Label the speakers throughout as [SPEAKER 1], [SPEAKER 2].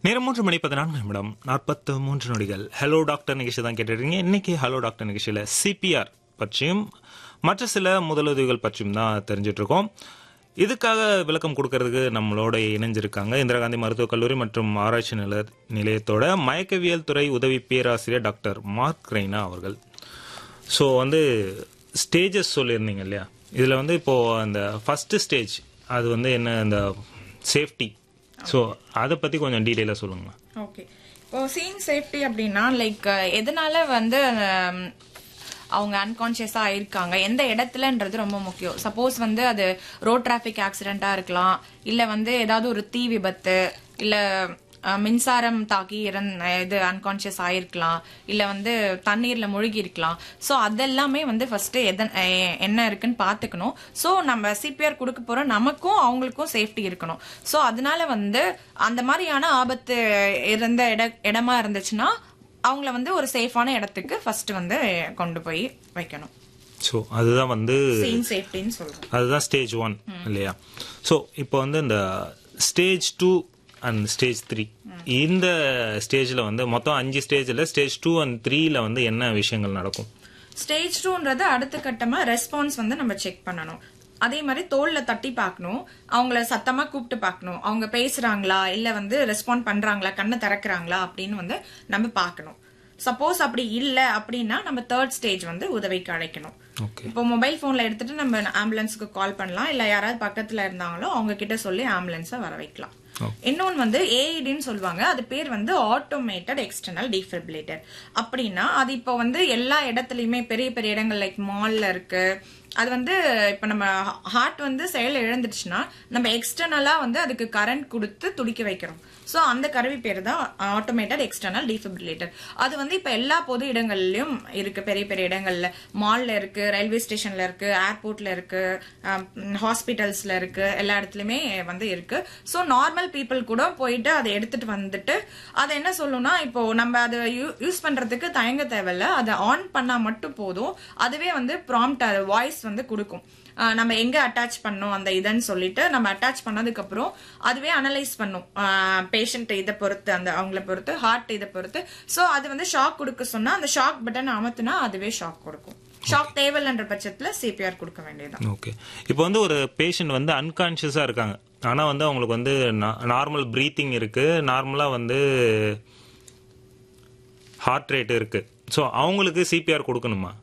[SPEAKER 1] நேரம் மூன்று மணி பதினான்கு நிமிடம் நாற்பத்து மூன்று நொடிகள் ஹலோ டாக்டர் நிகழ்ச்சி தான் கேட்டுருக்கீங்க இன்னைக்கு ஹலோ டாக்டர் நிகழ்ச்சியில் சிபிஆர் பற்றியும் மற்ற சில முதலுதவிகள் பற்றியும் தான் தெரிஞ்சிட்டு இருக்கோம் இதுக்காக விளக்கம் கொடுக்கறதுக்கு நம்மளோட இணைஞ்சிருக்காங்க இந்திரா காந்தி மருத்துவக் கல்லூரி மற்றும் ஆராய்ச்சி நில நிலையத்தோட மயக்கவியல் துறை உதவி பேராசிரியர் டாக்டர் மார்க் ரெய்னா அவர்கள் ஸோ வந்து ஸ்டேஜஸ் சொல்லியிருந்தீங்க இல்லையா இதில் வந்து இப்போ அந்த ஃபர்ஸ்ட் ஸ்டேஜ் அது வந்து என்ன அந்த சேஃப்டி ஸோ அதை பற்றி கொஞ்சம் டீட்டெயிலாக சொல்லுங்க
[SPEAKER 2] ஓகே இப்போ சீன் சேஃப்டி அப்படின்னா லைக் எதனால வந்து ஹம், அவங்க அன்கான்சியஸா ஆயிருக்காங்க எந்த இடத்துலன்றது ரொம்ப முக்கியம் சப்போஸ் வந்து அது ரோட் டிராஃபிக் ஆக்சிடென்ட்டா இருக்கலாம் இல்ல வந்து ஏதாவது ஒரு தீ விபத்து இல்ல அஹ், மின்சாரம் தாக்கி இறந் இது அன்கான்சியஸ் ஆயிருக்கலாம் இல்ல வந்து தண்ணீர்ல முழுகி இருக்கலாம் ஸோ அதெல்லாமே வந்து ஃபர்ஸ்ட் எதன் அஹ், என்ன இருக்குன்னு பாத்துக்கணும் ஸோ நம்ம சிபிஆர் கொடுக்க போற நமக்கும் அவங்களுக்கும் சேஃப்டி இருக்கணும் ஸோ அதனால வந்து அந்த மாதிரியான ஆபத்து இருந்த இட இடமா இருந்துச்சுன்னா அவங்கள வந்து ஒரு சேஃபான இடத்துக்கு ஃபர்ஸ்ட் வந்து கொண்டு போய் வைக்கணும்
[SPEAKER 1] ஸோ அதுதான் வந்து
[SPEAKER 2] சீன் சேஃப்டின்னு சொல்றோம்
[SPEAKER 1] அதுதான் ஸ்டேஜ் ஒன் இல்லையா ஸோ இப்போ வந்து இந்த stage two and stage three இந்த ஸ்டேஜில் வந்து மொத்தம் அஞ்சு ஸ்டேஜில் ஸ்டேஜ் டூ அண்ட் த்ரீல வந்து என்ன விஷயங்கள் நடக்கும்
[SPEAKER 2] ஸ்டேஜ் டூன்றது அடுத்த கட்டமா ரெஸ்பான்ஸ் வந்து நம்ம செக் பண்ணணும் அதே மாதிரி தோல்ல தட்டி பார்க்கணும் அவங்கள சத்தமா கூப்பிட்டு பார்க்கணும் அவங்க பேசுறாங்களா இல்ல வந்து ரெஸ்பாண்ட் பண்றாங்களா கண்ணை திறக்கிறாங்களா அப்படின்னு வந்து நம்ம பார்க்கணும் சப்போஸ் அப்படி இல்ல அப்படின்னா நம்ம தேர்ட் ஸ்டேஜ் வந்து உதவிக்கு அழைக்கணும்
[SPEAKER 1] ஓகே
[SPEAKER 2] இப்போ மொபைல் போன்ல எடுத்துட்டு நம்ம ஆம்புலன்ஸ்க்கு கால் பண்ணலாம் இல்ல யாராவது பக்கத்துல இருந்தாங்களோ அவங்க கிட்ட சொல்லி ஆம்புலன்ஸை வர வைக்கலாம் இன்னொன்னு வந்து ஏஇடின்னு சொல்லுவாங்க அது பேர் வந்து ஆட்டோமேட்டட் எக்ஸ்டர்னல் டிஃபிபிரிலேட்டர் அப்படின்னா அது இப்போ வந்து எல்லா இடத்துலயுமே பெரிய பெரிய இடங்கள் லைக் மால்ல இருக்கு அது வந்து இப்ப நம்ம ஹார்ட் வந்து செயல் இழந்துடுச்சுன்னா நம்ம எக்ஸ்டர்னலா வந்து அதுக்கு கரண்ட் கொடுத்து துடிக்க வைக்கிறோம் சோ அந்த கருவி பேர் தான் ஆட்டோமேட்டட் எக்ஸ்டர்னல் டிஃபிபிரிலேட்டர் அது வந்து இப்ப எல்லா பொது இடங்கள்லயும் இருக்கு பெரிய பெரிய இடங்கள்ல மால்ல இருக்கு ரயில்வே ஸ்டேஷன்ல இருக்கு ஏர்போர்ட்ல இருக்கு ஹாஸ்பிட்டல்ஸ்ல இருக்கு எல்லா இடத்துலயுமே வந்து இருக்கு சோ நார்மல் பீப்புள் கூட போயிட்டு அதை எடுத்துட்டு வந்துட்டு அதை என்ன சொல்லணும்னா இப்போ நம்ம அதை யூஸ் பண்றதுக்கு தயங்க தேவையில்ல அதை ஆன் பண்ணா மட்டும் போதும் அதுவே வந்து ப்ராம்ப்ட் வாய்ஸ் வந்து கொடுக்கும் ஆஹ் நம்ம எங்க அட்டாச் பண்ணோம் அந்த இதன்னு சொல்லிட்டு நம்ம அட்டாச் பண்ணதுக்கு அப்புறம் அதுவே அனலைஸ் பண்ணும் பேஷண்ட் இதை பொறுத்து அந்த அவங்கள பொறுத்து ஹார்ட் இதை பொறுத்து சோ அது வந்து ஷாக் கொடுக்க சொன்னா அந்த ஷாக் பட்டன் அமத்துனா அதுவே ஷாக் கொடுக்கும் ஷாக் தேவையில்லைன்ற பட்சத்துல சிபிஆர் கொடுக்க வேண்டியதுதான்
[SPEAKER 1] ஓகே இப்போ வந்து ஒரு பேஷண்ட் வந்து அன்கான்ஷியஸாக இருக்காங்க ஆனால் வந்து அவங்களுக்கு வந்து நார்மல் ப்ரீத்திங் இருக்கு நார்மலாக வந்து ஹார்ட் ரேட் இருக்கு ஸோ அவங்களுக்கு சிபிஆர் கொடுக்கணுமா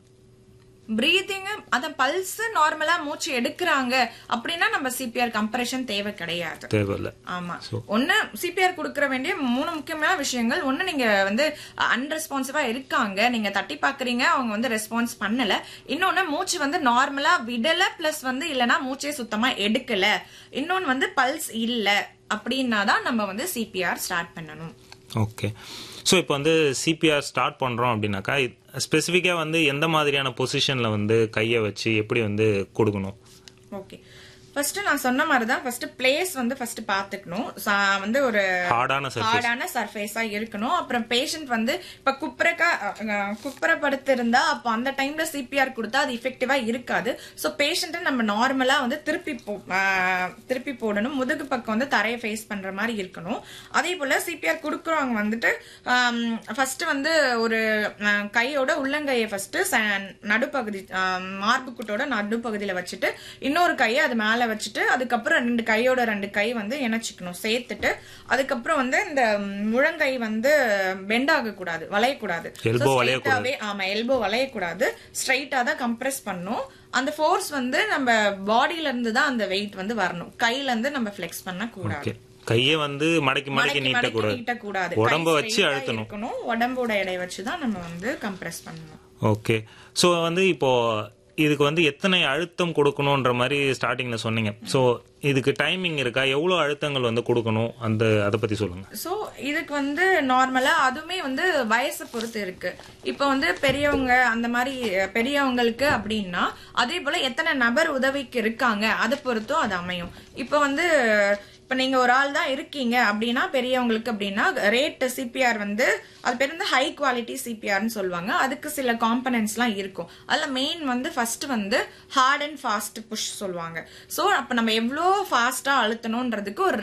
[SPEAKER 2] பிரீதிங் அத பல்ஸ் நார்மலா மூச்சு எடுக்கிறாங்க அப்படின்னா நம்ம சிபிஆர் கம்ப்ரெஷன் தேவை கிடையாது
[SPEAKER 1] தேவையில்ல
[SPEAKER 2] ஆமா ஒண்ணு சிபிஆர் கொடுக்கற வேண்டிய மூணு முக்கியமான விஷயங்கள் ஒண்ணு நீங்க வந்து அன்ரெஸ்பான்சிவா இருக்காங்க நீங்க தட்டி பாக்குறீங்க அவங்க வந்து ரெஸ்பான்ஸ் பண்ணல இன்னொன்னு மூச்சு வந்து நார்மலா விடல பிளஸ் வந்து இல்லனா மூச்சே சுத்தமா எடுக்கல இன்னொன்னு வந்து பல்ஸ் இல்ல அப்படின்னா தான் நம்ம வந்து சிபிஆர் ஸ்டார்ட் பண்ணணும்
[SPEAKER 1] ஓகே ஸோ இப்போ வந்து சிபிஆர் ஸ்டார்ட் பண்ணுறோம் அப்படின்னாக்கா ஸ்பெசிஃபிக்காக வந்து எந்த மாதிரியான பொசிஷனில் வந்து கையை வச்சு எப்படி வந்து கொடுக்கணும்
[SPEAKER 2] ஓகே ஃபர்ஸ்ட் நான் சொன்ன மாதிரி தான் ஃபர்ஸ்ட் பிளேஸ் வந்து ஃபர்ஸ்ட் பாத்துக்கணும் சா- வந்து ஒரு
[SPEAKER 1] ஹார்டான சர்ஃபேஸ்
[SPEAKER 2] ஹார்டான சர்ஃபேஸா இருக்கணும் அப்புறம் பேஷண்ட் வந்து இப்ப குப்புறக்கா அஹ், குப்புறப்படுத்து இருந்தா அப்போ அந்த டைம்ல சிபிஆர் கொடுத்தா அது இஃபெக்டிவா இருக்காது சோ பேஷண்ட்டை நம்ம நார்மலா வந்து திருப்பி போ- அஹ், திருப்பி போடணும் முதுகு பக்கம் வந்து தரையை ஃபேஸ் பண்ற மாதிரி இருக்கணும் அதே போல சிபிஆர் கொடுக்குறவங்க வந்துட்டு ஃபர்ஸ்ட் வந்து ஒரு அஹ், கையோட உள்ளங்கையை ஃபர்ஸ்ட் நடுப்பகுதி அஹ், மார்புக்குட்டோட நடுப்பகுதியில வச்சுட்டு இன்னொரு கையை அது மேல வச்சுட்டு அதுக்கப்புறம் ரெண்டு கையோட ரெண்டு கை வந்து இணைச்சிக்கணும் சேர்த்துட்டு அதுக்கப்புறம் வந்து இந்த முழங்கை வந்து பெண்ட் ஆக கூடாது வளையக்கூடாது
[SPEAKER 1] Elbow
[SPEAKER 2] So,
[SPEAKER 1] வளையக்கூடாது.
[SPEAKER 2] straight-ஆவே, ஆமா எல்போ வளையக்கூடாது ஸ்ட்ரைட்டா தான் கம்ப்ரெஸ் பண்ணும் அந்த ஃபோர்ஸ் வந்து நம்ம பாடியில இருந்து தான் அந்த வெயிட் வந்து வரணும் கையில இருந்து நம்ம ஃபிளெக்ஸ் பண்ண கூடாது
[SPEAKER 1] ஓகே கையை வந்து மடக்கி மடக்கி
[SPEAKER 2] மடக்கி மடக்கி
[SPEAKER 1] நீட்டக்கூடாது
[SPEAKER 2] நீட்டக்கூடாது
[SPEAKER 1] உடம்ப
[SPEAKER 2] கை
[SPEAKER 1] வச்சு
[SPEAKER 2] straight-ஆ
[SPEAKER 1] அழுத்தணும்
[SPEAKER 2] இருக்கணும் உடம்போட எடை வச்சு தான் நம்ம வந்து கம்ப்ரெஸ் பண்ணணும்
[SPEAKER 1] ஓகே ஸோ வந்து இப்போ இதுக்கு வந்து எத்தனை அழுத்தம் கொடுக்கணுன்ற மாதிரி ஸ்டார்டிங்ல சொன்னீங்க ஸோ இதுக்கு டைமிங் இருக்கா எவ்வளோ அழுத்தங்கள் வந்து கொடுக்கணும் அந்த அதை பத்தி சொல்லுங்க
[SPEAKER 2] சோ இதுக்கு வந்து நார்மலா அதுவுமே வந்து வயசை பொறுத்து இருக்கு இப்போ வந்து பெரியவங்க அந்த மாதிரி அஹ், பெரியவங்களுக்கு அப்படின்னா அதே போல எத்தனை நபர் உதவிக்கு இருக்காங்க அதை பொறுத்தும் அது அமையும் இப்போ வந்து இப்ப நீங்க ஒரு ஆள் தான் இருக்கீங்க அப்படின்னா பெரியவங்களுக்கு அப்படின்னா ரேட் சிபிஆர் வந்து அது பேர் வந்து ஹை குவாலிட்டி சிபிஆர்னு சொல்லுவாங்க அதுக்கு சில காம்பனன்ட்ஸ் எல்லாம் இருக்கும் அதுல மெயின் வந்து ஃபர்ஸ்ட் வந்து ஹார்ட் அண்ட் ஃபாஸ்ட் புஷ் சொல்லுவாங்க சோ அப்ப நம்ம எவ்வளோ ஃபாஸ்டா அழுத்தணும்ன்றதுக்கு ஒரு